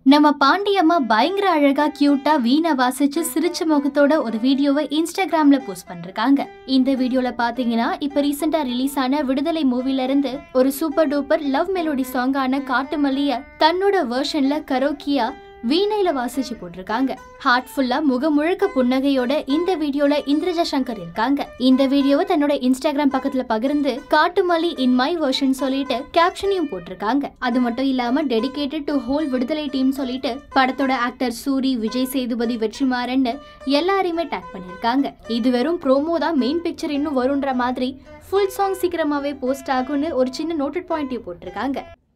நம்ம பாண்டியம்மா பயங்கர அழகா கியூட்டா வீணை வாசிச்சு சிரிச்ச முகத்தோட ஒரு வீடியோவை இன்ஸ்டாகிராம்ல போஸ்ட் பண்ணிருக்காங்க இந்த வீடியோல பாத்தீங்கன்னா இப்ப ரீசெண்டா ரிலீஸ் ஆன விடுதலை மூவில இருந்து ஒரு சூப்பர் டூப்பர் லவ் மெலோடி சாங்கான காட்டு மல்லிய தன்னோட வெர்ஷன்ல கரோக்கியா வீணையில வாசிச்சு போட்டிருக்காங்க ஹார்ட் ஃபுல்லா முக முழுக்க புன்னகையோட இந்த வீடியோல இந்திரஜா சங்கர் இருக்காங்க இந்த வீடியோவை தன்னோட இன்ஸ்டாகிராம் பக்கத்துல பகிர்ந்து காட்டுமல்லி இன் மை வெர்ஷன் சொல்லிட்டு கேப்ஷனையும் போட்டிருக்காங்க அது மட்டும் இல்லாம dedicated to whole Viduthalai team சொல்லிட்டு படத்தோட ஆக்டர் சூரி விஜய் சேதுபதி வெற்றிமாறன் எல்லாரையுமே டேக் பண்ணிருக்காங்க இது வெறும் ப்ரோமோ தான் மெயின் பிக்சர் இன்னும் வரும்ன்ற மாதிரி ஃபுல் சாங் சீக்கிரமாவே போஸ்ட் ஆகும்னு ஒரு சின்ன நோட்டட் பாயிண்ட்டையும் போட்டிருக்காங்க